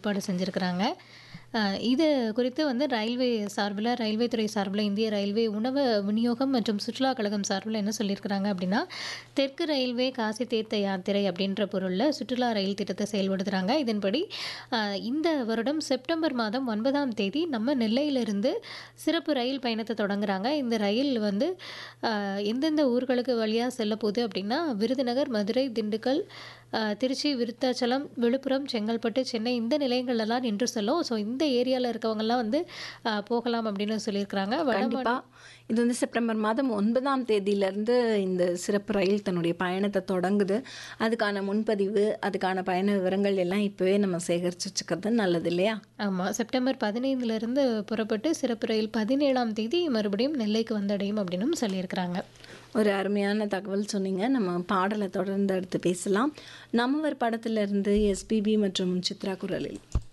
ஏற்பாடு செஞ்சுருக்கிறாங்க இது குறித்து வந்து ரயில்வே சார்பில் ரயில்வே துறை சார்பில் இந்திய ரயில்வே உணவு விநியோகம் மற்றும் சுற்றுலா கழகம் சார்பில் என்ன சொல்லியிருக்கிறாங்க அப்படின்னா தெற்கு ரயில்வே காசி தீர்த்த யாத்திரை அப்படின்ற பொருளில் சுற்றுலா ரயில் திட்டத்தை செயல்படுத்துகிறாங்க இதன்படி அஹ், இந்த வருடம் செப்டம்பர் மாதம் ஒன்பதாம் தேதி நம்ம நெல்லையிலிருந்து சிறப்பு ரயில் பயணத்தை தொடங்குறாங்க இந்த ரயில் வந்து அஹ், எந்தெந்த ஊர்களுக்கு வழியாக செல்ல போகுது அப்படின்னா விருதுநகர் மதுரை திண்டுக்கல் அஹ், திருச்சி விருத்தாச்சலம் விழுப்புரம் செங்கல்பட்டு சென்னை இந்த நிலையங்கள்லாம் நின்று செல்லும் ஸோ இந்த ஏரியாவில் இருக்கவங்கெல்லாம் வந்து அஹ், போகலாம் அப்படின்னு சொல்லியிருக்கிறாங்க வட கண்டிப்பா இது வந்து செப்டம்பர் மாதம் ஒன்பதாம் தேதியிலேருந்து இந்த சிறப்பு ரயில் தன்னுடைய பயணத்தை தொடங்குது அதுக்கான முன்பதிவு அதுக்கான பயண விவரங்கள் எல்லாம் இப்போவே நம்ம சேகரித்து வச்சுக்கிறது நல்லது இல்லையா ஆமாம் செப்டம்பர் பதினைந்துலேருந்து புறப்பட்டு சிறப்பு ரயில் பதினேழாம் தேதி மறுபடியும் நெல்லைக்கு வந்தடையும் அப்படின்னும் சொல்லியிருக்கிறாங்க ஒரு அருமையான தகவல் சொன்னீங்க நம்ம பாடலை தொடர்ந்து அடுத்து பேசலாம் நம்மவர் படத்திலிருந்து எஸ்பிபி மற்றும் சித்ரா குரலில்